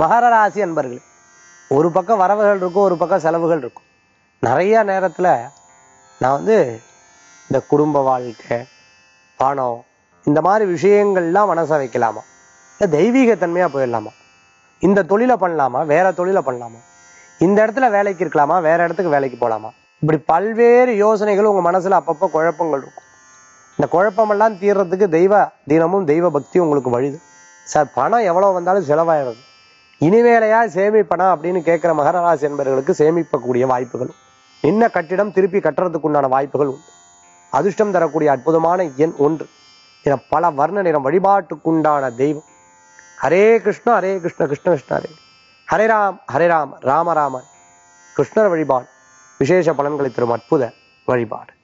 மகர ராசி அன்பர்கள் ஒரு பக்கம் வரவுகள் இருக்கும் ஒரு பக்கம் செலவுகள் இருக்கும் நிறைய நேரத்துல நான் வந்து இந்த குடும்ப வாழ்க்கை பணம் இந்த மாதிரி விஷயங்கள்லாம் மனசை வைக்கலாமா இல்லை தெய்வீக தன்மையா போயிடலாமா இந்த தொழிலை பண்ணலாமா வேற தொழிலை பண்ணலாமா இந்த இடத்துல வேலைக்கு இருக்கலாமா வேற இடத்துக்கு வேலைக்கு போகலாமா இப்படி பல்வேறு யோசனைகள் உங்க மனசுல அப்பப்போ குழப்பங்கள் இருக்கும் இந்த குழப்பமெல்லாம் தீர்றதுக்கு தெய்வ தினமும் தெய்வ பக்தி உங்களுக்கு வழிது சார் பணம் எவ்வளவு வந்தாலும் செலவாயிடுது இனிமேலையா சேமிப்பனா அப்படின்னு கேட்கிற மகர ராசி என்பவர்களுக்கு சேமிக்கக்கூடிய வாய்ப்புகள் நின்ன கட்டிடம் திருப்பி கட்டுறதுக்கு உண்டான வாய்ப்புகள் உண்டு அதிர்ஷ்டம் தரக்கூடிய அற்புதமான எண் ஒன்று என பல வர்ண நிறம் வழிபாட்டுக்குண்டான தெய்வம் ஹரே கிருஷ்ண ஹரே கிருஷ்ண கிருஷ்ண கிருஷ்ண ஹரே ஹரே ராம் ஹரே ராம் ராம ராம கிருஷ்ணர் வழிபாடு விசேஷ பலன்களை தரும் அற்புத வழிபாடு